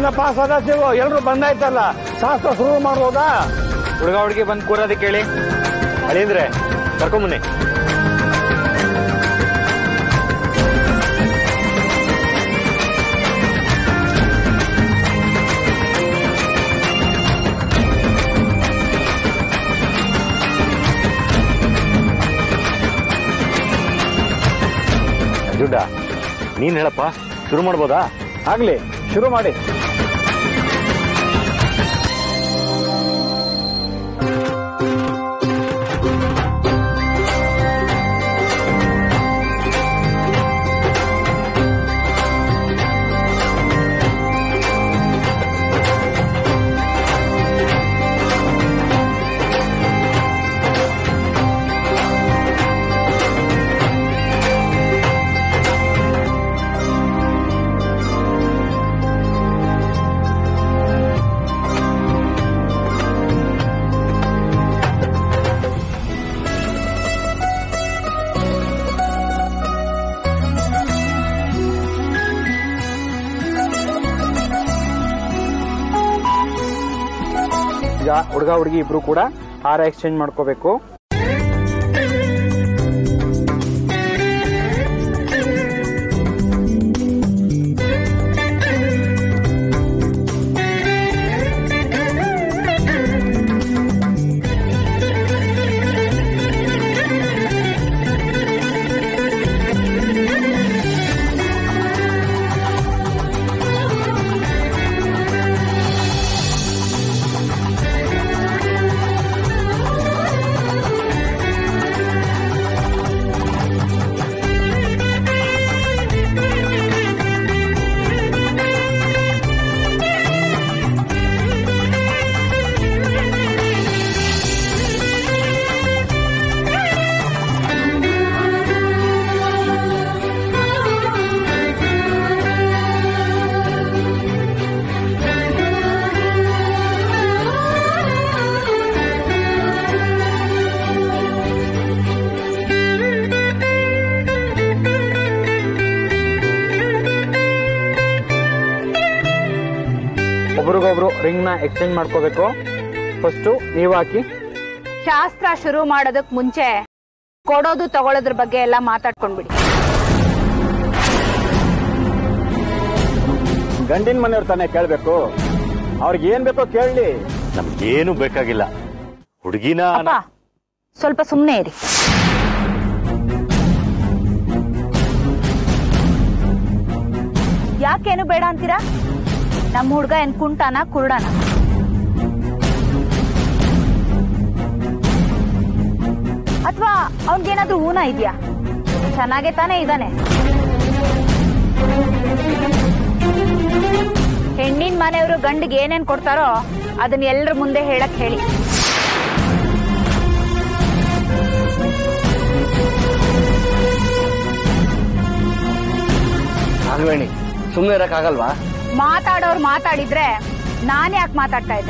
ಏನಪ್ಪ ಸದಾಶಿವ ಎಲ್ರು ಬಂದಾಯ್ತಲ್ಲ ಶಾಸ್ತ್ರ ಶುರು ಮಾಡ್ಬೋದಾ ಹುಡುಗ ಹುಡುಗಿ ಬಂದ್ ಕೂರೋದಕ್ಕೆ ಹೇಳಿ ಅಳಿಂದ್ರೆ ಕರ್ಕೊಂಬನ್ನಿ ದುಡ್ಡ ನೀನ್ ಹೇಳಪ್ಪ ಶುರು ಮಾಡ್ಬೋದಾ ಆಗ್ಲಿ ಶುರು ಮಾಡಿ ಈಗ ಹುಡುಗ ಹುಡುಗಿ ಇಬ್ರು ಕೂಡ ಹಾರ ಎಕ್ಸ್ಚೇಂಜ್ ಮಾಡ್ಕೋಬೇಕು ಒಬ್ರಿಗೊಬ್ರು ರಿಂಗ್ ನ ಎಕ್ಸ್ಚೇಂಜ್ ಮಾಡ್ಕೋಬೇಕು ಫಸ್ಟ್ ನೀವು ಹಾಕಿ ಶಾಸ್ತ್ರ ಶುರು ಮಾಡೋದಕ್ ಮುಂಚೆ ಕೊಡೋದು ತಗೊಳ್ಳೋದ್ರ ಬಗ್ಗೆ ಎಲ್ಲ ಮಾತಾಡ್ಕೊಂಡ್ಬಿಡಿ ಗಂಡಿನ ಮನೆಯವ್ರ ತಾನೇ ಕೇಳ್ಬೇಕು ಅವ್ರಿಗೆ ಏನ್ ಬೇಕೋ ಕೇಳಲಿ ನಮ್ಗೇನು ಬೇಕಾಗಿಲ್ಲ ಹುಡುಗಿನ ಅಪ್ಪ ಸ್ವಲ್ಪ ಸುಮ್ನೆ ಇರಿ ಯಾಕೇನು ಬೇಡ ಅಂತೀರಾ ನಮ್ಮ ಹುಡ್ಗ ಏನ್ ಕುಂಟಾನ ಕುರುಡಾನ ಅಥವಾ ಅವನ್ಗೇನಾದ್ರೂ ಊನ ಇದೆಯಾ ಚೆನ್ನಾಗೆ ತಾನೇ ಇದ್ದಾನೆ ಹೆಣ್ಣಿನ ಮನೆಯವರು ಗಂಡಿಗೆ ಏನೇನ್ ಕೊಡ್ತಾರೋ ಅದನ್ನ ಎಲ್ರ ಮುಂದೆ ಹೇಳಕ್ ಹೇಳಿ ನಾಗವೇಣಿ ಸುಮ್ಮನೆ ಇರಕ್ಕಾಗಲ್ವಾ ಮಾತಾಡೋರು ಮಾತಾಡಿದ್ರೆ ನಾನ್ ಯಾಕೆ ಮಾತಾಡ್ತಾ ಇದ್ದೆ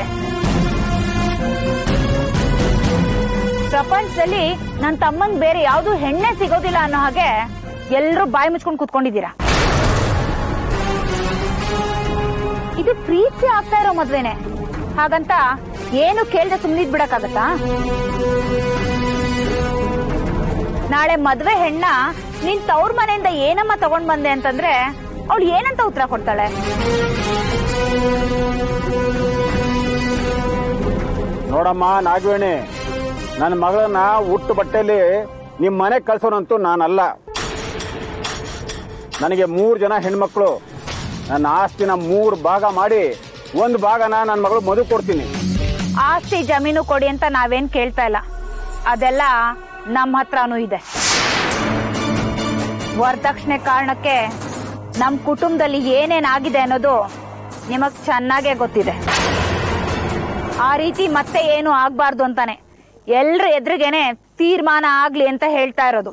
ಪ್ರಪಂಚದಲ್ಲಿ ನನ್ನ ತಮ್ಮಂಗ್ ಬೇರೆ ಯಾವ್ದು ಹೆಣ್ಣೆ ಸಿಗೋದಿಲ್ಲ ಅನ್ನೋ ಹಾಗೆ ಎಲ್ರೂ ಬಾಯಿ ಮುಚ್ಕೊಂಡು ಕೂತ್ಕೊಂಡಿದ್ದೀರಾ ಇದು ಪ್ರೀತಿ ಆಗ್ತಾ ಇರೋ ಮದ್ವೆನೆ ಹಾಗಂತ ಏನು ಕೇಳ್ದೆ ಸುಮ್ಮನಿದ್ ಬಿಡಕ್ಕಾಗತ್ತಾ ನಾಳೆ ಮದ್ವೆ ಹೆಣ್ಣ ನಿನ್ ತವ್ರ ಮನೆಯಿಂದ ಏನಮ್ಮ ತಗೊಂಡ್ ಬಂದೆ ಅಂತಂದ್ರೆ ಅವಳು ಏನಂತ ಉತ್ತರ ಕೊಡ್ತಾಳೆ ನೋಡಮ್ಮ ನಾಗವೇಣಿ ನನ್ನ ಮಗಳನ್ನ ಹುಟ್ಟು ಬಟ್ಟೆಯಲ್ಲಿ ನಿಮ್ ಮನೆಗೆ ಕಳ್ಸೋನಂತೂ ನಾನಲ್ಲ ನನಗೆ ಮೂರು ಜನ ಹೆಣ್ಮಕ್ಳು ನನ್ನ ಆಸ್ತಿನ ಮೂರು ಭಾಗ ಮಾಡಿ ಒಂದು ಭಾಗನ ನನ್ನ ಮಗಳು ಮದು ಕೊಡ್ತೀನಿ ಆಸ್ತಿ ಜಮೀನು ಕೊಡಿ ಅಂತ ನಾವೇನ್ ಕೇಳ್ತಾ ಇಲ್ಲ ಅದೆಲ್ಲ ನಮ್ಮ ಹತ್ರನೂ ಇದೆ ವರದಕ್ಷಿಣೆ ಕಾರಣಕ್ಕೆ ನಮ್ ಕುಟುಂಬದಲ್ಲಿ ಏನೇನಾಗಿದೆ ಅನ್ನೋದು ನಿಮಗ್ ಚೆನ್ನಾಗೇ ಗೊತ್ತಿದೆ ಆ ರೀತಿ ಮತ್ತೆ ಏನು ಆಗ್ಬಾರ್ದು ಅಂತಾನೆ ಎಲ್ರ ಎದುರಿಗೇನೆ ತೀರ್ಮಾನ ಆಗ್ಲಿ ಅಂತ ಹೇಳ್ತಾ ಇರೋದು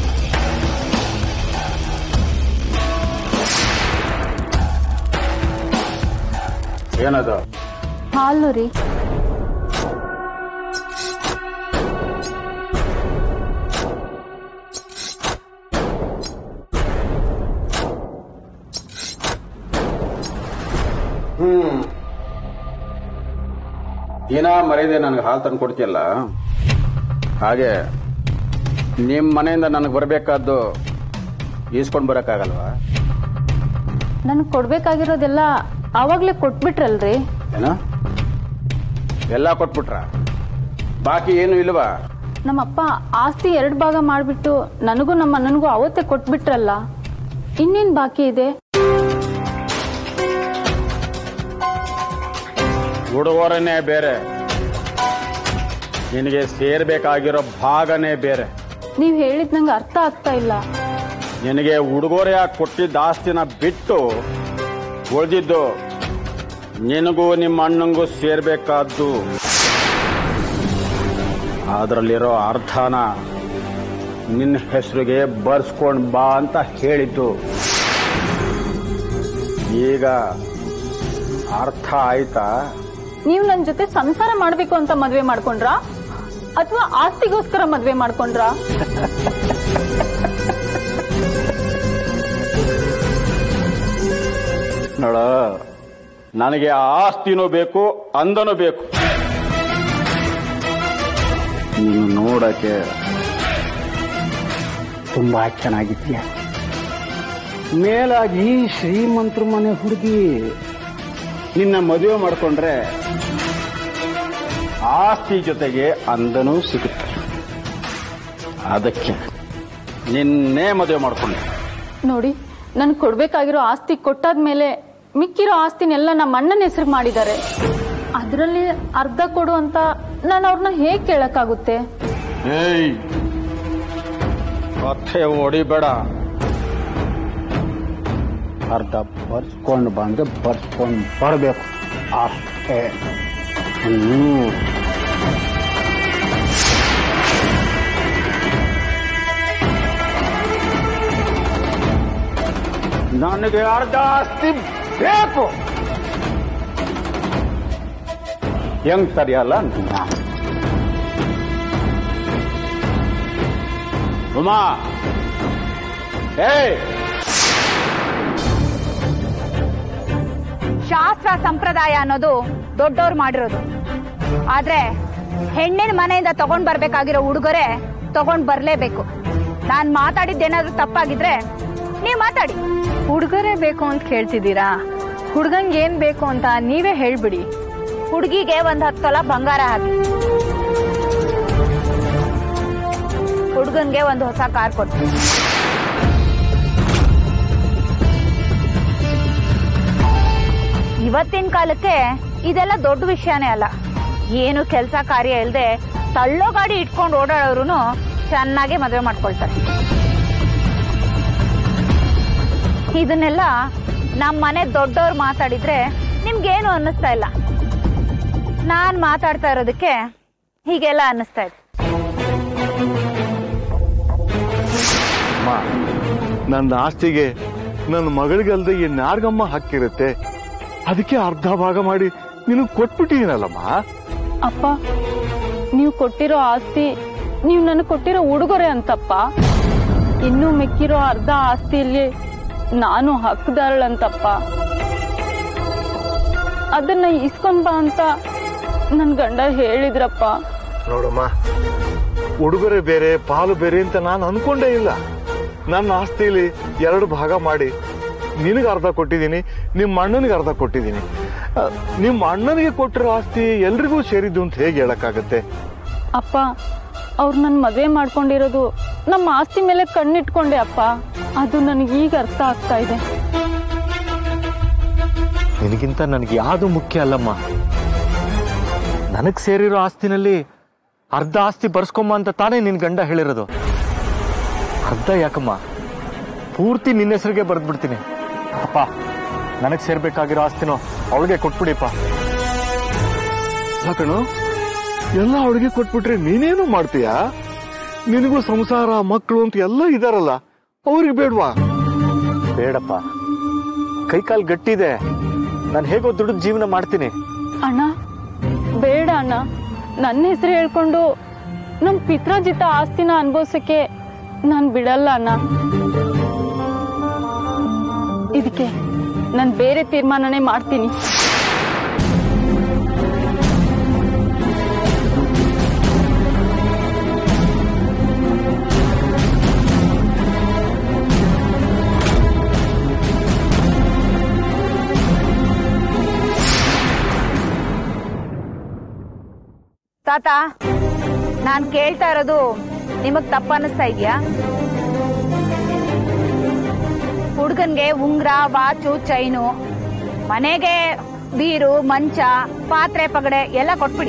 ಏನದು ಹಾಲು ರೀ ಹ್ಮ್ ದಿನ ಮರೆಯದೆ ನನಗೆ ಹಾಲು ತಂದು ಕೊಡ್ತೀಯಲ್ಲ ಹಾಗೆ ನಿಮ್ಮ ಮನೆಯಿಂದ ನನಗೆ ಬರಬೇಕಾದ್ದು ಈಸ್ಕೊಂಡು ಬರೋಕ್ಕಾಗಲ್ವಾ ನನ್ಗೆ ಕೊಡ್ಬೇಕಾಗಿರೋದೆಲ್ಲ ಆವಾಗ್ಲೇ ಕೊಟ್ಬಿಟ್ರಲ್ರಿ ಏನೋ ಎಲ್ಲ ಕೊಟ್ಬಿಟ್ರ ಬಾಕಿ ಏನು ಇಲ್ವಾ ನಮ್ಮಪ್ಪ ಆಸ್ತಿ ಎರಡು ಭಾಗ ಮಾಡ್ಬಿಟ್ಟು ನನಗೂ ನಮ್ಮ ಅಣ್ಣನಿಗೂ ಅವತ್ತೇ ಕೊಟ್ಬಿಟ್ರಲ್ಲ ಇನ್ನೇನ್ ಬಾಕಿ ಇದೆ ಉಡುಗೊರೆನೇ ಬೇರೆ ನಿನಗೆ ಸೇರ್ಬೇಕಾಗಿರೋ ಭಾಗನೇ ಬೇರೆ ನೀವ್ ಹೇಳಿದ್ ನಂಗೆ ಅರ್ಥ ಆಗ್ತಾ ಇಲ್ಲ ನಿನಗೆ ಉಡುಗೊರೆಯಾಗಿ ಕೊಟ್ಟಿದ್ದ ಆಸ್ತಿನ ಬಿಟ್ಟು ಉಳಿದಿದ್ದು ನಿನಗೂ ನಿಮ್ಮ ಅಣ್ಣಂಗೂ ಸೇರ್ಬೇಕಾದ್ದು ಅದರಲ್ಲಿರೋ ಅರ್ಥನ ನಿನ್ನ ಹೆಸರಿಗೆ ಬರ್ಸ್ಕೊಂಡ್ ಬಾ ಅಂತ ಹೇಳಿದ್ದು ಈಗ ಅರ್ಥ ಆಯ್ತಾ ನೀವ್ ನನ್ ಜೊತೆ ಸಂಸಾರ ಮಾಡ್ಬೇಕು ಅಂತ ಮದ್ವೆ ಮಾಡ್ಕೊಂಡ್ರಾ ಅಥವಾ ಆಸ್ತಿಗೋಸ್ಕರ ಮದ್ವೆ ಮಾಡ್ಕೊಂಡ್ರಾ ನೋಡ ನನಗೆ ಆಸ್ತಿನೂ ಬೇಕು ಅಂದನೂ ಬೇಕು ನೀನು ನೋಡಕ್ಕೆ ತುಂಬಾ ಚೆನ್ನಾಗಿದ್ದೀಯ ಮೇಲಾಗಿ ಶ್ರೀಮಂತರ ಮನೆ ಹುಡುಗಿ ನಿನ್ನ ಮದುವೆ ಮಾಡ್ಕೊಂಡ್ರೆ ಆಸ್ತಿ ಜೊತೆಗೆ ಅಂದನೂ ಸಿಗುತ್ತೆ ಅದಕ್ಕೆ ನಿನ್ನೆ ಮದುವೆ ಮಾಡ್ಕೊಂಡೆ ನೋಡಿ ನನ್ ಕೊಡ್ಬೇಕಾಗಿರೋ ಆಸ್ತಿ ಕೊಟ್ಟಾದ್ಮೇಲೆ ಮಿಕ್ಕಿರೋ ಆಸ್ತಿನೆಲ್ಲ ನಮ್ಮ ಅಣ್ಣನ ಹೆಸರು ಮಾಡಿದ್ದಾರೆ ಅದರಲ್ಲಿ ಅರ್ಧ ಕೊಡು ಅಂತ ನಾನು ಅವ್ರನ್ನ ಹೇಗ್ ಕೇಳಕ್ಕಾಗುತ್ತೆ ಏಯ್ ಕಥೆ ಹೊಡಿಬೇಡ ಅರ್ಧ ಬರ್ಸ್ಕೊಂಡು ಬಂದು ಬರ್ಸ್ಕೊಂಡು ಬರಬೇಕು ಅಷ್ಟೇ ಹ್ಮ್ ನನಗೆ ಅರ್ಧ ಆಸ್ತಿ ಬೇಕು ಹೆಂಗ್ ಸರಿಯಲ್ಲ ನಾ ಉಮಾ ಏಯ್ ಶಾಸ್ತ್ರ ಸಂಪ್ರದಾಯ ಅನ್ನೋದು ದೊಡ್ಡವ್ರು ಮಾಡಿರೋದು ಆದ್ರೆ ಹೆಣ್ಣಿನ ಮನೆಯಿಂದ ತಗೊಂಡ್ ಬರ್ಬೇಕಾಗಿರೋ ಉಡುಗೊರೆ ತಗೊಂಡ್ ಬರ್ಲೇಬೇಕು ನಾನ್ ಮಾತಾಡಿದ್ದೇನಾದ್ರೂ ತಪ್ಪಾಗಿದ್ರೆ ನೀವ್ ಮಾತಾಡಿ ಹುಡುಗರೇ ಬೇಕು ಅಂತ ಕೇಳ್ತಿದ್ದೀರಾ ಹುಡ್ಗಂಗ್ ಏನ್ ಬೇಕು ಅಂತ ನೀವೇ ಹೇಳ್ಬಿಡಿ ಹುಡುಗಿಗೆ ಒಂದ್ ಹತ್ತು ತೊಲ ಬಂಗಾರ ಹಾಕಿ ಹುಡುಗನ್ಗೆ ಒಂದು ಹೊಸ ಕಾರ್ ಕೊಟ್ಟು ಇವತ್ತಿನ ಕಾಲಕ್ಕೆ ಇದೆಲ್ಲ ದೊಡ್ಡ ವಿಷಯನೇ ಅಲ್ಲ ಏನು ಕೆಲಸ ಕಾರ್ಯ ಇಲ್ಲದೆ ತಳ್ಳೋ ಗಾಡಿ ಇಟ್ಕೊಂಡು ಓಡಾಡೋರು ಚೆನ್ನಾಗಿ ಮದುವೆ ಮಾಡ್ಕೊಳ್ತಾರೆ ಇದನ್ನೆಲ್ಲ ನಮ್ಮ ಮನೆ ದೊಡ್ಡವ್ರು ಮಾತಾಡಿದ್ರೆ ನಿಮ್ಗೇನು ಅನ್ನಿಸ್ತಾ ಇಲ್ಲ ನಾನ್ ಮಾತಾಡ್ತಾ ಇರೋದಕ್ಕೆ ಹೀಗೆಲ್ಲ ಅನ್ನಿಸ್ತಾ ಇದೆ ಅಮ್ಮ ನನ್ನ ಆಸ್ತಿಗೆ ನನ್ನ ಮಗಳಿಗಲ್ದೆ ಇನ್ಯಾರ್ಗಮ್ಮ ಹಕ್ಕಿರುತ್ತೆ ಅದಕ್ಕೆ ಅರ್ಧ ಭಾಗ ಮಾಡಿ ನಿನಗೆ ಕೊಟ್ಬಿಟ್ಟಿದ್ದೀನಲ್ಲಮ್ಮ ಅಪ್ಪ ನೀವು ಕೊಟ್ಟಿರೋ ಆಸ್ತಿ ನೀವು ನನಗೆ ಕೊಟ್ಟಿರೋ ಉಡುಗೊರೆ ಅಂತಪ್ಪ ಇನ್ನು ಮಿಕ್ಕಿರೋ ಅರ್ಧ ಆಸ್ತಿಯಲ್ಲಿ ನಾನು ಹಕ್ಕದಾರಳಂತಪ್ಪ ಅದನ್ನ ಇಸ್ಕೊಂಡ್ ಬಾ ಅಂತ ನನ್ ಗಂಡ ಹೇಳಿದ್ರಪ್ಪ ನೋಡಮ್ಮ ಉಡುಗೊರೆ ಬೇರೆ ಪಾಲು ಬೇರೆ ಅಂತ ನಾನು ಅನ್ಕೊಂಡೇ ಇಲ್ಲ ನನ್ನ ಆಸ್ತಿಲಿ ಎರಡು ಭಾಗ ಮಾಡಿ ನಿನಗೆ ಅರ್ಧ ಕೊಟ್ಟಿದ್ದೀನಿ ನಿಮ್ಮ ಅಣ್ಣನಿಗೆ ಅರ್ಧ ಕೊಟ್ಟಿದ್ದೀನಿ ಆ, ನಿಮ್ಮ ಅಣ್ಣನಿಗೆ ಕೊಟ್ಟಿರೋ ಆಸ್ತಿ ಎಲ್ರಿಗೂ ಸೇರಿದ್ದು ಅಂತ ಹೇಗೆ ಹೇಳಕ್ಕಾಗತ್ತೆ ಅಪ್ಪ ಅವ್ರು ನನ್ ಮದ್ವೆ ಮಾಡ್ಕೊಂಡಿರೋದು ನಮ್ಮ ಆಸ್ತಿ ಮೇಲೆ ಕಣ್ಣಿಟ್ಕೊಂಡೆ ಅಪ್ಪ ಅದು ನನಗೆ ಈಗ ಅರ್ಥ ಆಗ್ತಾ ಇದೆ ನಿನಗಿಂತ ನನಗೆ ಯಾವುದು ಮುಖ್ಯ ಅಲ್ಲಮ್ಮ ನನಗ್ ಸೇರಿರೋ ಆಸ್ತಿನಲ್ಲಿ ಅರ್ಧ ಆಸ್ತಿ ಬರ್ಸ್ಕೊಂಬ ಅಂತ ತಾನೇ ನಿನ್ ಗಂಡ ಹೇಳಿರೋದು ಅರ್ಧ ಯಾಕಮ್ಮ ಪೂರ್ತಿ ನಿನ್ನ ಹೆಸರಿಗೆ ಬರ್ದ್ಬಿಡ್ತೀನಿ ಅಪ್ಪ ನನಗ್ ಸೇರ್ಬೇಕಾಗಿರೋ ಆಸ್ತಿನೋ ಅವಳಿಗೆ ಕೊಟ್ಬಿಡಿಪ್ಪ ಯಾಕಣು ಎಲ್ಲ ಅವಳಿಗೆ ಕೊಟ್ಬಿಟ್ರೆ ನೀನೇನು ಮಾಡ್ತೀಯಾ ನಿನಗೂ ಸಂಸಾರ ಮಕ್ಕಳು ಅಂತ ಎಲ್ಲ ಇದಾರಲ್ಲ ಅವ್ರಿಗೆ ಬೇಡ್ವಾ ಬೇಡಪ್ಪ ಕೈಕಾಲ್ ಗಟ್ಟಿದೆ ನಾನು ಹೇಗೋ ದುಡ್ಡು ಜೀವನ ಮಾಡ್ತೀನಿ ಅಣ್ಣ ಬೇಡ ಅಣ್ಣ ನನ್ನ ಹೆಸರು ಹೇಳ್ಕೊಂಡು ನಮ್ ಪಿತ್ರಾಜಿತ ಆಸ್ತಿನ ಅನ್ಭವ್ಸಕ್ಕೆ ನಾನ್ ಬಿಡಲ್ಲ ಅಣ್ಣ ಇದಕ್ಕೆ ನಾನ್ ಬೇರೆ ತೀರ್ಮಾನನೇ ಮಾಡ್ತೀನಿ ತಾತ ನಾನ್ ಕೇಳ್ತಾ ಇರೋದು ನಿಮಗ್ ತಪ್ಪ ಅನಿಸ್ತಾ ಇದೆಯಾ ಹುಡ್ಗನ್ಗೆ ಉಂಗ್ರ ವಾಚು ಚೈನು ಮನೆಗೆ ಬೀರು ಮಂಚ ಪಾತ್ರೆ ಪಗಡೆ ಎಲ್ಲ ಕೊಟ್ಬಿಡಿ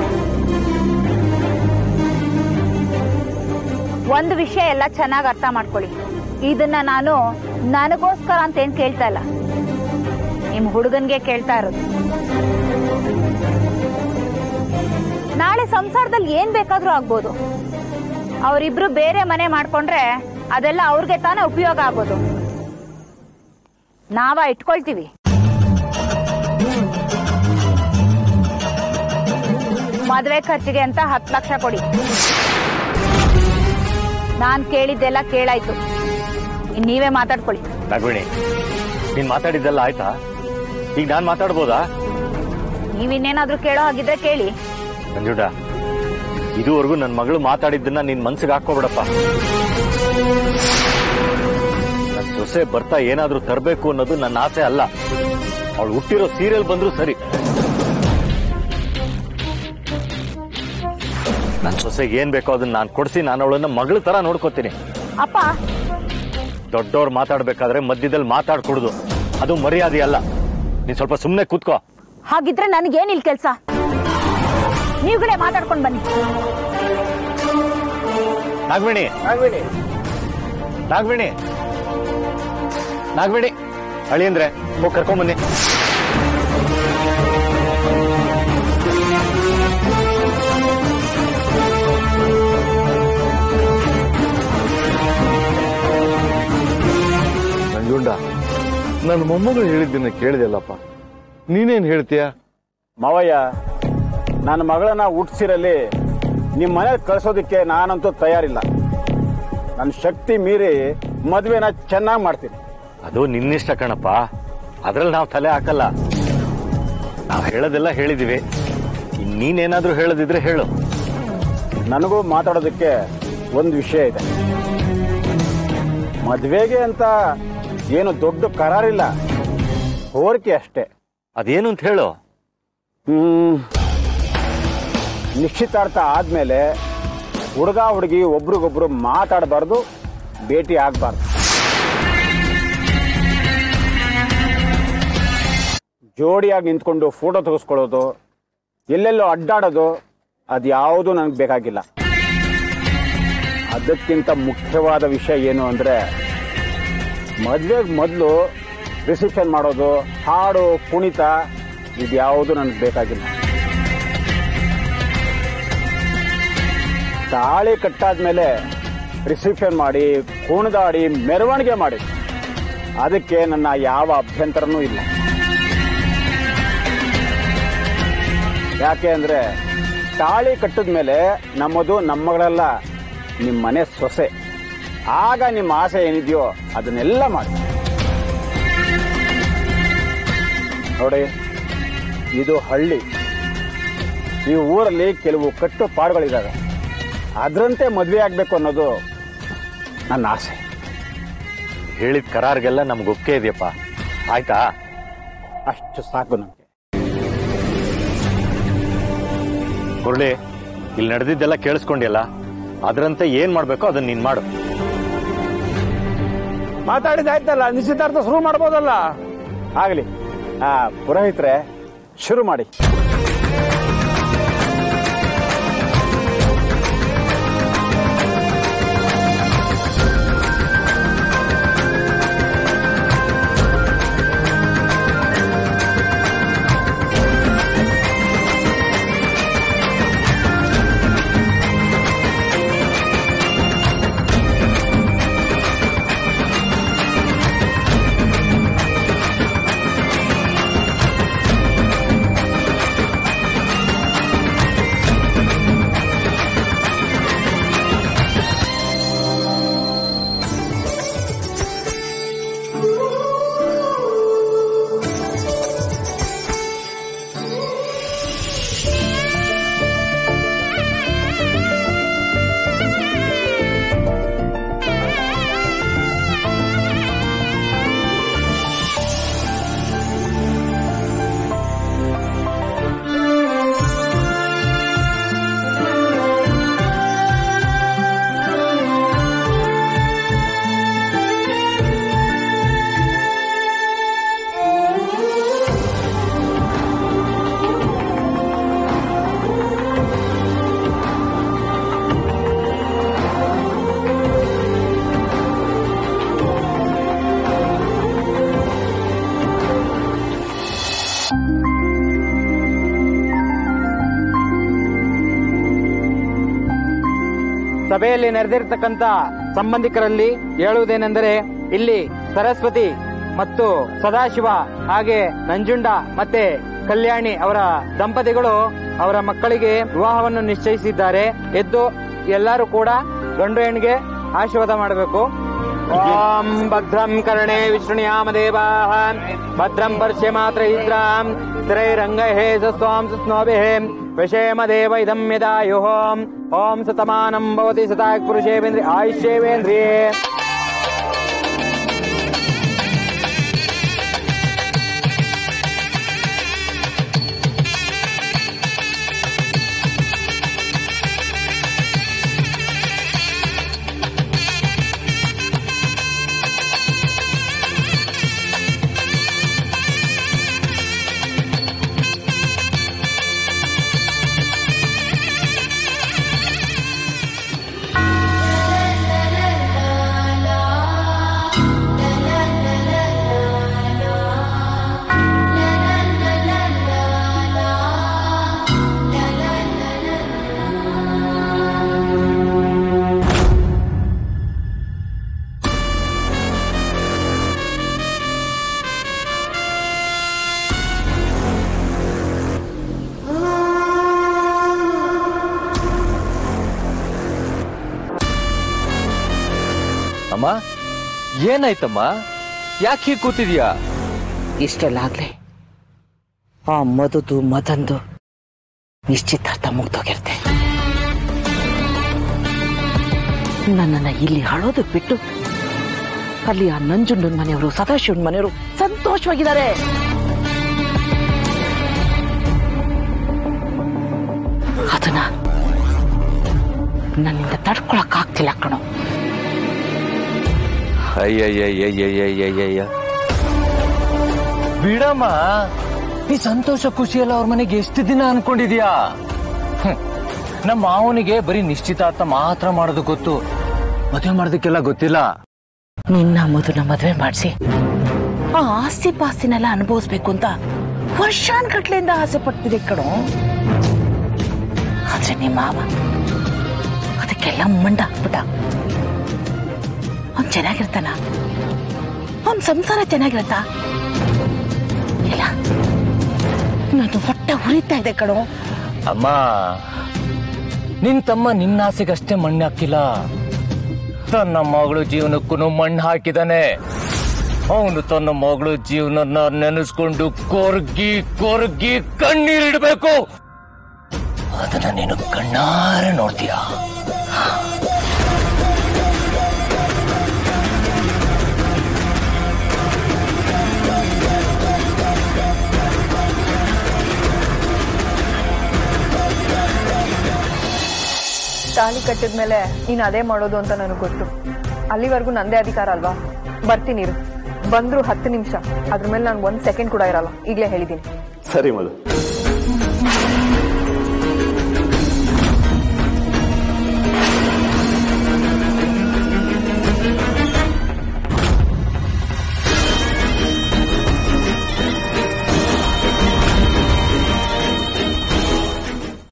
ಒಂದು ವಿಷಯ ಎಲ್ಲ ಚೆನ್ನಾಗಿ ಅರ್ಥ ಮಾಡ್ಕೊಳ್ಳಿ ಇದನ್ನ ನಾನು ನನಗೋಸ್ಕರ ಅಂತ ಏನ್ ಕೇಳ್ತಾ ಇಲ್ಲ ನಿಮ್ ಹುಡುಗನ್ಗೆ ಕೇಳ್ತಾ ಇರೋದು ನಾಳೆ ಸಂಸಾರದಲ್ಲಿ ಏನ್ ಬೇಕಾದ್ರೂ ಆಗ್ಬೋದು ಅವರಿಬ್ರು ಬೇರೆ ಮನೆ ಮಾಡ್ಕೊಂಡ್ರೆ ಅದೆಲ್ಲ ಅವ್ರಿಗೆ ತಾನೇ ಉಪಯೋಗ ಆಗೋದು ನಾವ ಇಟ್ಕೊಳ್ತೀವಿ ಮದ್ವೆ ಖರ್ಚಿಗೆ ಅಂತ ಹತ್ತು ಲಕ್ಷ ಕೊಡಿ ನಾನ್ ಕೇಳಿದ್ದೆಲ್ಲ ಕೇಳಾಯ್ತು ಇನ್ ನೀವೇ ಮಾತಾಡ್ಕೊಳ್ಳಿ ನಾಗವೇಣಿ ನೀನ್ ಮಾತಾಡಿದ್ದೆಲ್ಲ ಆಯ್ತಾ ಈಗ ನಾನ್ ಮಾತಾಡ್ಬೋದಾ ನೀವಿನ್ನೇನಾದ್ರೂ ಕೇಳೋ ಹಾಗಿದ್ರೆ ಕೇಳಿ ನಂಜುಡ ಇದುವರೆಗೂ ನನ್ನ ಮಗಳು ಮಾತಾಡಿದ್ದನ್ನ ನಿನ್ ಮನ್ಸಿಗೆ ಹಾಕೋಬಿಡಪ್ಪ ನನ್ ಸೊಸೆ ಬರ್ತಾ ಏನಾದ್ರೂ ತರಬೇಕು ಅನ್ನೋದು ನನ್ನ ಆಸೆ ಅಲ್ಲ ಅವಳು ಹುಟ್ಟಿರೋ ಸೀರಿಯಲ್ ಬಂದ್ರು ಸರಿ ನನ್ನ ಸೊಸೆಗೆ ಏನ್ ಬೇಕೋ ಅದನ್ನ ನಾನು ಕೊಡಿಸಿ ನಾನು ಅವಳನ್ನ ಮಗಳ ತರ ನೋಡ್ಕೋತೀನಿ ಅಪ್ಪ ದೊಡ್ಡವ್ರು ಮಾತಾಡ್ಬೇಕಾದ್ರೆ ಮಧ್ಯದಲ್ಲಿ ಮಾತಾಡ್ಕೊಡುದು ಅದು ಮರ್ಯಾದೆ ಅಲ್ಲ ನೀನ್ ಸ್ವಲ್ಪ ಸುಮ್ಮನೆ ಕೂತ್ಕೋ ಹಾಗಿದ್ರೆ ನನಗೇನಿಲ್ ಕೆಲ್ಸ ನೀವುಗಳೇ ಮಾತಾಡ್ಕೊಂಡ್ ಬನ್ನಿ ನಾಗವೇಣಿ ನಾಗವೇಣಿ ನಾಗವೇಣಿ ನಾಗವೇಣಿ ಅಳಿ ಅಂದ್ರೆ ಹೋಗಿ ಕರ್ಕೊಂಬನ್ನಿ ನಂಜುಂಡ ನನ್ನ ಮೊಮ್ಮಗಳು ಹೇಳಿದ್ದನ್ನ ಕೇಳಿದೆಲ್ಲಪ್ಪ ನೀನೇನ್ ಹೇಳ್ತೀಯ ಮಾವಯ್ಯ ನನ್ನ ಮಗಳನ್ನ ಹುಟ್ಟಿಸಿರಲ್ಲಿ ನಿಮ್ಮ ಮನೇಲಿ ಕಳ್ಸೋದಕ್ಕೆ ನಾನಂತೂ ತಯಾರಿಲ್ಲ ನನ್ನ ಶಕ್ತಿ ಮೀರಿ ಮದುವೆನ ಚೆನ್ನಾಗಿ ಮಾಡ್ತೀನಿ ಅದು ನಿನ್ನಿಷ್ಟ ಕಣಪ್ಪ ಅದ್ರಲ್ಲಿ ನಾವು ತಲೆ ಹಾಕಲ್ಲ ನಾವು ಹೇಳೋದೆಲ್ಲ ಹೇಳಿದೀವಿ ಇನ್ ನೀನೇನಾದ್ರೂ ಹೇಳದಿದ್ರೆ ಹೇಳು ನನಗೂ ಮಾತಾಡೋದಕ್ಕೆ ಒಂದು ವಿಷಯ ಇದೆ ಮದುವೆಗೆ ಅಂತ ಏನು ದೊಡ್ಡ ಕರಾರಿಲ್ಲ ಹೋರಿಕೆ ಅಷ್ಟೇ ಅದೇನು ಅಂತ ಹೇಳು ಹ್ಮ್ ನಿಶ್ಚಿತಾರ್ಥ ಆದ್ಮೇಲೆ ಹುಡುಗ ಹುಡುಗಿ ಒಬ್ರಿಗೊಬ್ರು ಮಾತಾಡಬಾರ್ದು ಭೇಟಿ ಆಗ್ಬಾರ್ದು ಜೋಡಿಯಾಗಿ ನಿಂತ್ಕೊಂಡು ಫೋಟೋ ತೆಗೆಸ್ಕೊಳ್ಳೋದು ಎಲ್ಲೆಲ್ಲೋ ಅಡ್ಡಾಡೋದು ಅದ್ಯಾವುದು ನನಗೆ ಬೇಕಾಗಿಲ್ಲ ಅದಕ್ಕಿಂತ ಮುಖ್ಯವಾದ ವಿಷಯ ಏನು ಅಂದ್ರೆ ಮದ್ವೆಗೆ ಮೊದಲು ರಿಸೆಪ್ಷನ್ ಮಾಡೋದು ಹಾಡು ಕುಣಿತ ಇದ್ಯಾವುದು ನನಗೆ ಬೇಕಾಗಿಲ್ಲ ತಾಳಿ ಕಟ್ಟಾದ್ಮೇಲೆ ರಿಸೆಪ್ಷನ್ ಮಾಡಿ ಕುಣಿದಾಡಿ ಮೆರವಣಿಗೆ ಮಾಡಿ ಅದಕ್ಕೆ ನನ್ನ ಯಾವ ಅಭ್ಯಂತರನೂ ಇಲ್ಲ ಯಾಕೆ ಅಂದ್ರೆ ತಾಳಿ ಕಟ್ಟಿದ ಮೇಲೆ ನಮ್ಮದು ನಮ್ಮಗಳೆಲ್ಲ ನಿಮ್ಮ ಮನೆ ಸೊಸೆ ಆಗ ನಿಮ್ಮ ಆಸೆ ಏನಿದೆಯೋ ಅದನ್ನೆಲ್ಲ ಮಾಡಿ ನೋಡಿ ಇದು ಹಳ್ಳಿ ಈ ಊರಲ್ಲಿ ಕೆಲವು ಕಟ್ಟುಪಾಡುಗಳಿದ್ದಾವೆ ಅದರಂತೆ ಮದುವೆ ಆಗ್ಬೇಕು ಅನ್ನೋದು ನನ್ನ ಆಸೆ ಹೇಳಿದ ಕರಾರ್ಗೆಲ್ಲ ನಮ್ಗೆ ಒಪ್ಪಿಗೆ ಇದೆಯಪ್ಪ ಆಯ್ತಾ ಅಷ್ಟು ಸಾಕು ನಮಗೆ ಮುರಳಿ ಇಲ್ಲಿ ನಡೆದಿದ್ದೆಲ್ಲ ಕೇಳಿಸ್ಕೊಂಡಿಯಲ್ಲ ಅದರಂತೆ ಏನ್ ಮಾಡ್ಬೇಕೋ ಅದನ್ನ ನೀನ್ ಮಾಡು ಮಾತಾಡಿದಾಯ್ತಲ್ಲ ನಿಶ್ಚಿತಾರ್ಥ ಶುರು ಮಾಡ್ಬೋದಲ್ಲ ಆಗಲಿ ಆ ಪುರೋಹಿತ್ರೆ ಶುರು ಮಾಡಿ ಸಭೆಯಲ್ಲಿ ನೆರೆದಿರ್ತಕ್ಕಂಥ ಸಂಬಂಧಿಕರಲ್ಲಿ ಹೇಳುವುದೇನೆಂದರೆ ಇಲ್ಲಿ ಸರಸ್ವತಿ ಮತ್ತು ಸದಾಶಿವ ಹಾಗೆ ನಂಜುಂಡ ಮತ್ತೆ ಕಲ್ಯಾಣಿ ಅವರ ದಂಪತಿಗಳು ಅವರ ಮಕ್ಕಳಿಗೆ ವಿವಾಹವನ್ನು ನಿಶ್ಚಯಿಸಿದ್ದಾರೆ ಎದ್ದು ಎಲ್ಲರೂ ಕೂಡ ಗಂಡು ಹೆಣ್ಣಿಗೆ ಆಶೀರ್ವಾದ ಮಾಡಬೇಕು ಓಂ ಭದ್ರಂ ಕರ್ಣೆ ವಿಷ್ಣುಯಾಮ ದೇವಾಃ ಭದ್ರಂ ಪರ್ಶ್ಯ ಮಾತ್ರ ಇದ್ರಾಂ ಸ್ಥಿರೈರಂಗಹೇ ಸ್ವಾಂ ಸ್ನೋಭಿಃ ವಿಷೇಮ ದೇವ ಇದಂ ಯದಾಯುಃ ಓಂ ಸತಮಾನಂ ಭವತಿ ಸತಾಕ್ ಪುರುಷೇವೇಂದ್ರಿ ಆಯುಷ್ಯೇವೇಂದ್ರಿಯೇ ಅಮ್ಮ ಏನಾಯ್ತಮ್ಮ ಯಾಕೆ ಹೀಗೆ ಕೂತಿದ್ಯಾ ಇಷ್ಟೆಲ್ಲಾಗ್ಲಿ ಆ ಮಧುದು ಮದಂದು ನಿಶ್ಚಿತಾರ್ಥ ಮುಗ್ದೋಗಿರುತ್ತೆ ನನ್ನನ್ನ ಇಲ್ಲಿ ಹಾಳೋದಕ್ ಬಿಟ್ಟು ಅಲ್ಲಿ ಆ ನಂಜುಂಡನ್ ಮನೆಯವರು ಸದಾಶಿವನ್ ಮನೆಯವರು ಸಂತೋಷವಾಗಿದ್ದಾರೆ ಅದನ್ನ ನನ್ನಿಂದ ತಡ್ಕೊಳಕ್ ಆಗ್ತಿಲ್ಲ ಕಣೋ ಅಯ್ಯಯ್ಯಯ್ಯಯ್ಯಯ್ಯಯ್ಯಯ್ಯ ಬಿಡಮ್ಮ ಈ ಸಂತೋಷ ಖುಷಿಯಲ್ಲ ಅವ್ರ ಮನೆಗೆ ಎಷ್ಟು ದಿನ ಅನ್ಕೊಂಡಿದ್ಯಾ ಹ್ಮ್. ನಮ್ಮ ಮಾವನಿಗೆ ಬರೀ ನಿಶ್ಚಿತಾರ್ಥ ಮಾತ್ರ ಮಾಡೋದು ಗೊತ್ತು ಮದುವೆ ಮಾಡೋದಕ್ಕೆಲ್ಲ ಗೊತ್ತಿಲ್ಲ ನಿನ್ನ ಮಧುನ ಮದ್ವೆ ಮಾಡಿಸಿ ಆ ಆಸ್ತಿ ಪಾಸ್ತಿನೆಲ್ಲ ಅನುಭವಿಸ್ಬೇಕು ಅಂತ ವರ್ಷಾನ್ಗಟ್ಲೆಯಿಂದ ಆಸೆ ಪಡ್ತಿದೆ ಕಣೋ ಆದ್ರೆ ನಿಮ್ಮ ಮಾವ ಅದಕ್ಕೆಲ್ಲ ಮಂಡ ಹಾಕ್ಬಿಟ್ಟ ಅವ್ನ್ ಚೆನ್ನಾಗಿರ್ತಾನ ಅವ್ನ್ ಸಂಸಾರ ಚೆನ್ನಾಗಿರತ್ತ ಇಲ್ಲ ನಾನು ಹೊಟ್ಟೆ ಉರಿತಾ ಇದೆ ಕಣೋ ಅಮ್ಮ ನಿನ್ ತಮ್ಮ ನಿನ್ನ ಆಸೆಗಷ್ಟೇ ಮಣ್ಣು ಹಾಕಿಲ್ಲ ತನ್ನ ಮಗಳು ಜೀವನಕ್ಕೂ ಮಣ್ಣು ಹಾಕಿದಾನೆ ಅವನು ತನ್ನ ಮಗಳು ಜೀವನ ನೆನೆಸ್ಕೊಂಡು ಕೊರ್ಗಿ ಕೊರ್ಗಿ ಕಣ್ಣೀರಿಡ್ಬೇಕು ಅದನ್ನ ನೀನು ಕಣ್ಣಾರೆ ನೋಡ್ತೀಯ ತಾಳಿ ಕಟ್ಟಿದ್ಮೇಲೆ ನೀನ್ ಅದೇ ಮಾಡೋದು ಅಂತ ನನಗೆ ಗೊತ್ತು ಅಲ್ಲಿವರೆಗೂ ನಂದೇ ಅಧಿಕಾರ ಅಲ್ವಾ ಬರ್ತೀನಿ ಇರು ಬಂದ್ರು ಹತ್ತು ನಿಮಿಷ ಅದ್ರ ಮೇಲೆ ನಾನು ಒಂದ್ ಸೆಕೆಂಡ್ ಕೂಡ ಇರಲ್ಲ ಈಗಲೇ ಹೇಳಿದ್ದೀನಿ ಸರಿ ಮಧು